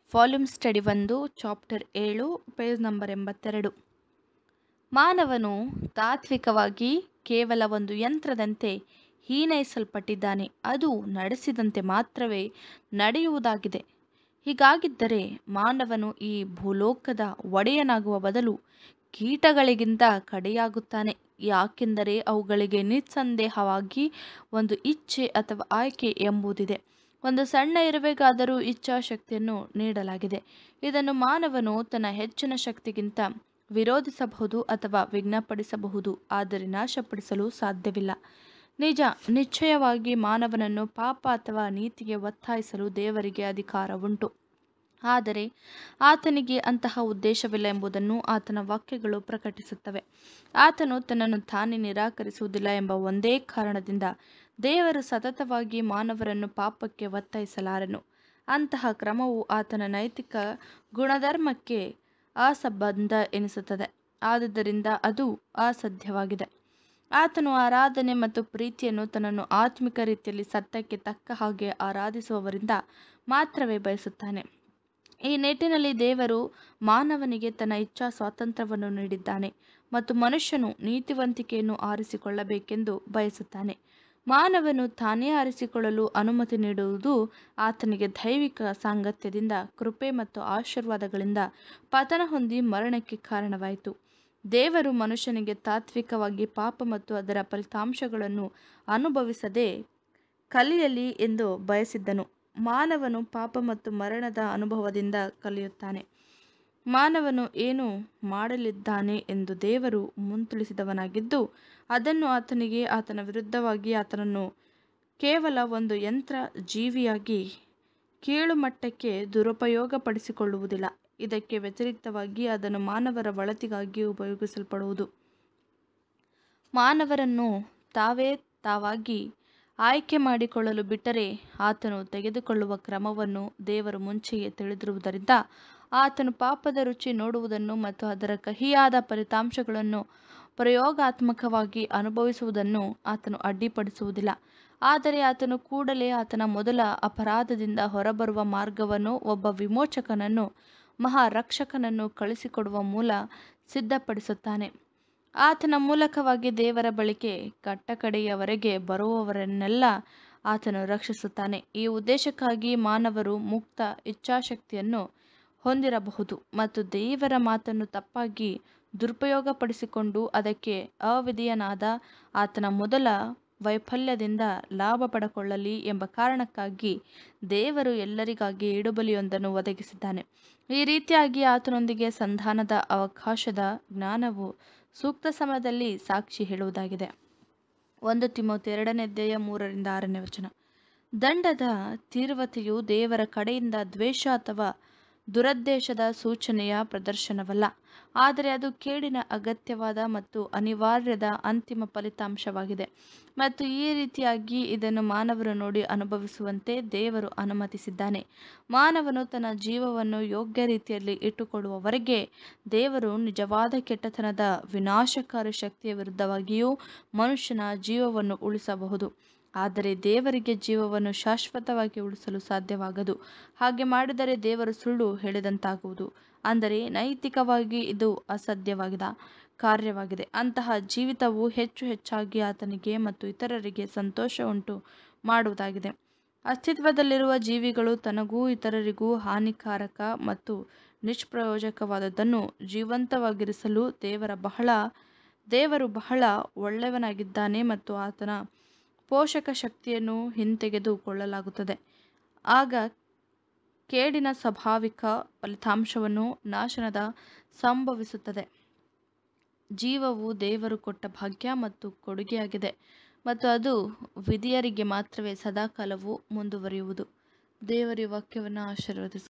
volume study ಒಂದು chapter ಏಳು page number ಎಂಬತ್ತೆರಡು ಮಾನವನು ತಾತ್ವಿಕವಾಗಿ ಕೇವಲ ಒಂದು ಯಂತ್ರದಂತೆ ಹೀನೈಸಲ್ಪಟ್ಟಿದ್ದಾನೆ ಅದು ನಡೆಸಿದಂತೆ ಮಾತ್ರವೇ ನಡೆಯುವುದಾಗಿದೆ ಹೀಗಾಗಿದ್ದರೆ ಮಾನವನು ಈ ಭೂಲೋಕದ ಒಡೆಯನಾಗುವ ಬದಲು ಕೀಟಗಳಿಗಿಂತ ಕಡೆಯಾಗುತ್ತಾನೆ ಯಾಕೆಂದರೆ ಅವುಗಳಿಗೆ ನಿಸ್ಸಂದೇಹವಾಗಿ ಒಂದು ಇಚ್ಛೆ ಅಥವಾ ಆಯ್ಕೆ ಎಂಬುದಿದೆ ಒಂದು ಸಣ್ಣ ಇರುವೆಗಾದರೂ ಇಚ್ಛಾಶಕ್ತಿಯನ್ನು ನೀಡಲಾಗಿದೆ ಇದನ್ನು ಮಾನವನು ತನ್ನ ಹೆಚ್ಚಿನ ಶಕ್ತಿಗಿಂತ ವಿರೋಧಿಸಬಹುದು ಅಥವಾ ವಿಘ್ನಪಡಿಸಬಹುದು ಆದರೆ ನಾಶಪಡಿಸಲು ಸಾಧ್ಯವಿಲ್ಲ ನಿಜ ನಿಶ್ಚಯವಾಗಿ ಮಾನವನನ್ನು ಪಾಪ ಅಥವಾ ನೀತಿಗೆ ಒತ್ತಾಯಿಸಲು ದೇವರಿಗೆ ಅಧಿಕಾರ ಉಂಟು ಆದರೆ ಆತನಿಗೆ ಅಂತಹ ಉದ್ದೇಶವಿಲ್ಲ ಎಂಬುದನ್ನು ಆತನ ವಾಕ್ಯಗಳು ಪ್ರಕಟಿಸುತ್ತವೆ ಆತನು ತನ್ನನ್ನು ತಾನೇ ನಿರಾಕರಿಸುವುದಿಲ್ಲ ಎಂಬ ಒಂದೇ ಕಾರಣದಿಂದ ದೇವರು ಸತತವಾಗಿ ಮಾನವರನ್ನು ಪಾಪಕ್ಕೆ ಒತ್ತಾಯಿಸಲಾರನು ಅಂತಹ ಕ್ರಮವು ಆತನ ನೈತಿಕ ಗುಣಧರ್ಮಕ್ಕೆ ಅಸಂಬದ್ಧ ಎನಿಸುತ್ತದೆ ಆದುದರಿಂದ ಅದು ಅಸಾಧ್ಯವಾಗಿದೆ ಆತನು ಆರಾಧನೆ ಮತ್ತು ಪ್ರೀತಿಯನ್ನು ತನ್ನನ್ನು ಆತ್ಮಿಕ ರೀತಿಯಲ್ಲಿ ಸತ್ಯಕ್ಕೆ ತಕ್ಕ ಹಾಗೆ ಆರಾಧಿಸುವವರಿಂದ ಮಾತ್ರವೇ ಬಯಸುತ್ತಾನೆ ಈ ನಿಟ್ಟಿನಲ್ಲಿ ದೇವರು ಮಾನವನಿಗೆ ತನ್ನ ಇಚ್ಛಾ ಸ್ವಾತಂತ್ರ್ಯವನ್ನು ನೀಡಿದ್ದಾನೆ ಮತ್ತು ಮನುಷ್ಯನು ನೀತಿವಂತಿಕೆಯನ್ನು ಆರಿಸಿಕೊಳ್ಳಬೇಕೆಂದು ಬಯಸುತ್ತಾನೆ ಮಾನವನು ತಾನೇ ಆರಿಸಿಕೊಳ್ಳಲು ಅನುಮತಿ ನೀಡುವುದು ಆತನಿಗೆ ದೈವಿಕ ಸಾಂಗತ್ಯದಿಂದ ಕೃಪೆ ಮತ್ತು ಆಶೀರ್ವಾದಗಳಿಂದ ಪತನ ಹೊಂದಿ ಮರಣಕ್ಕೆ ಕಾರಣವಾಯಿತು ದೇವರು ಮನುಷ್ಯನಿಗೆ ತಾತ್ವಿಕವಾಗಿ ಪಾಪ ಮತ್ತು ಅದರ ಫಲಿತಾಂಶಗಳನ್ನು ಅನುಭವಿಸದೆ ಕಲಿಯಲಿ ಎಂದು ಬಯಸಿದ್ದನು ಮಾನವನು ಪಾಪ ಮತ್ತು ಮರಣದ ಅನುಭವದಿಂದ ಕಲಿಯುತ್ತಾನೆ ಮಾನವನು ಏನು ಮಾಡಲಿದ್ದಾನೆ ಎಂದು ದೇವರು ಮುಂತಿಳಿಸಿದವನಾಗಿದ್ದು ಅದನ್ನು ಆತನಿಗೆ ಆತನ ವಿರುದ್ಧವಾಗಿ ಆತನನ್ನು ಕೇವಲ ಒಂದು ಯಂತ್ರ ಜೀವಿಯಾಗಿ ಕೀಳುಮಟ್ಟಕ್ಕೆ ದುರುಪಯೋಗಪಡಿಸಿಕೊಳ್ಳುವುದಿಲ್ಲ ಇದಕ್ಕೆ ವ್ಯತಿರಿಕ್ತವಾಗಿ ಅದನ್ನು ಮಾನವರ ಒಳತಿಗಾಗಿ ಉಪಯೋಗಿಸಲ್ಪಡುವುದು ಮಾನವರನ್ನು ತಾವೇ ತಾವಾಗಿ ಆಯ್ಕೆ ಮಾಡಿಕೊಳ್ಳಲು ಬಿಟ್ಟರೆ ಆತನು ತೆಗೆದುಕೊಳ್ಳುವ ಕ್ರಮವನ್ನು ದೇವರು ಮುಂಚೆಯೇ ತಿಳಿದಿರುವುದರಿಂದ ಆತನು ಪಾಪದ ರುಚಿ ನೋಡುವುದನ್ನು ಮತ್ತು ಅದರ ಕಹಿಯಾದ ಫಲಿತಾಂಶಗಳನ್ನು ಪ್ರಯೋಗಾತ್ಮಕವಾಗಿ ಅನುಭವಿಸುವುದನ್ನು ಆತನು ಅಡ್ಡಿಪಡಿಸುವುದಿಲ್ಲ ಆದರೆ ಆತನು ಕೂಡಲೇ ಆತನ ಮೊದಲ ಅಪರಾಧದಿಂದ ಹೊರಬರುವ ಮಾರ್ಗವನ್ನು ಒಬ್ಬ ವಿಮೋಚಕನನ್ನು ಮಹಾರಕ್ಷಕನನ್ನು ಕಳಿಸಿಕೊಡುವ ಮೂಲ ಸಿದ್ಧಪಡಿಸುತ್ತಾನೆ ಆತನ ಮೂಲಕವಾಗಿ ದೇವರ ಬಳಿಗೆ ಕಟ್ಟಕಡೆಯವರೆಗೆ ಬರುವವರನ್ನೆಲ್ಲ ಆತನು ರಕ್ಷಿಸುತ್ತಾನೆ ಈ ಉದ್ದೇಶಕ್ಕಾಗಿ ಮಾನವರು ಮುಕ್ತ ಇಚ್ಛಾಶಕ್ತಿಯನ್ನು ಹೊಂದಿರಬಹುದು ಮತ್ತು ದೇವರ ಮಾತನ್ನು ತಪ್ಪಾಗಿ ದುರುಪಯೋಗಪಡಿಸಿಕೊಂಡು ಅದಕ್ಕೆ ಅವಿಧೇಯನಾದ ಆತನ ಮೊದಲ ವೈಫಲ್ಯದಿಂದ ಲಾಭ ಪಡಕೊಳ್ಳಲಿ ಎಂಬ ಕಾರಣಕ್ಕಾಗಿ ದೇವರು ಎಲ್ಲರಿಗಾಗಿ ಇಡುಬಲಿಯೊಂದನ್ನು ಒದಗಿಸಿದ್ದಾನೆ ಈ ರೀತಿಯಾಗಿ ಆತನೊಂದಿಗೆ ಸಂಧಾನದ ಅವಕಾಶದ ಜ್ಞಾನವು ಸೂಕ್ತ ಸಮಯದಲ್ಲಿ ಸಾಕ್ಷಿ ಹೇಳುವುದಾಗಿದೆ ಒಂದು ತಿಮೋತಿ ಎರಡನೇ ಅಧ್ಯಾಯ ಮೂರರಿಂದ ಆರನೇ ವಚನ ದಂಡದ ತೀವ್ರತೆಯು ದೇವರ ಕಡೆಯಿಂದ ದ್ವೇಷ ಅಥವಾ ದುರದ್ದೇಶದ ಸೂಚನೆಯ ಪ್ರದರ್ಶನವಲ್ಲ ಆದರೆ ಅದು ಕೇಡಿನ ಅಗತ್ಯವಾದ ಮತ್ತು ಅನಿವಾರ್ಯದ ಅಂತಿಮ ಫಲಿತಾಂಶವಾಗಿದೆ ಮತ್ತು ಈ ರೀತಿಯಾಗಿ ಇದನ್ನು ಮಾನವರು ನೋಡಿ ಅನುಭವಿಸುವಂತೆ ದೇವರು ಅನುಮತಿಸಿದ್ದಾನೆ ಮಾನವನು ತನ್ನ ಜೀವವನ್ನು ಯೋಗ್ಯ ರೀತಿಯಲ್ಲಿ ಇಟ್ಟುಕೊಳ್ಳುವವರೆಗೆ ದೇವರು ನಿಜವಾದ ಕೆಟ್ಟತನದ ವಿನಾಶಕಾರಿ ಶಕ್ತಿಯ ವಿರುದ್ಧವಾಗಿಯೂ ಮನುಷ್ಯನ ಜೀವವನ್ನು ಉಳಿಸಬಹುದು ಆದರೆ ದೇವರಿಗೆ ಜೀವವನ್ನು ಶಾಶ್ವತವಾಗಿ ಉಳಿಸಲು ಸಾಧ್ಯವಾಗದು ಹಾಗೆ ಮಾಡಿದರೆ ದೇವರು ಸುಳ್ಳು ಹೇಳಿದಂತಾಗುವುದು ಅಂದರೆ ನೈತಿಕವಾಗಿ ಇದು ಅಸಾಧ್ಯವಾದ ಕಾರ್ಯವಾಗಿದೆ ಅಂತಹ ಜೀವಿತವು ಹೆಚ್ಚು ಹೆಚ್ಚಾಗಿ ಆತನಿಗೆ ಮತ್ತು ಇತರರಿಗೆ ಸಂತೋಷ ಉಂಟು ಮಾಡುವುದಾಗಿದೆ ಅಸ್ತಿತ್ವದಲ್ಲಿರುವ ಜೀವಿಗಳು ತನಗೂ ಇತರರಿಗೂ ಹಾನಿಕಾರಕ ಮತ್ತು ನಿಷ್ಪ್ರಯೋಜಕವಾದದ್ದನ್ನು ಜೀವಂತವಾಗಿರಿಸಲು ದೇವರ ಬಹಳ ದೇವರು ಬಹಳ ಒಳ್ಳೆಯವನಾಗಿದ್ದಾನೆ ಮತ್ತು ಆತನ ಪೋಷಕ ಶಕ್ತಿಯನ್ನು ಹಿಂತೆಗೆದುಕೊಳ್ಳಲಾಗುತ್ತದೆ ಆಗ ಕೇಡಿನ ಸ್ವಾಭಾವಿಕ ಫಲಿತಾಂಶವನ್ನು ನಾಶನದ ಸಂಭವಿಸುತ್ತದೆ ಜೀವವು ದೇವರು ಕೊಟ್ಟ ಭಾಗ್ಯ ಮತ್ತು ಕೊಡುಗೆಯಾಗಿದೆ ಮತ್ತು ಅದು ವಿಧಿಯರಿಗೆ ಮಾತ್ರವೇ ಸದಾಕಾಲವೂ ಮುಂದುವರಿಯುವುದು ದೇವರ ವಾಕ್ಯವನ್ನು ಆಶೀರ್ವದಿಸಿ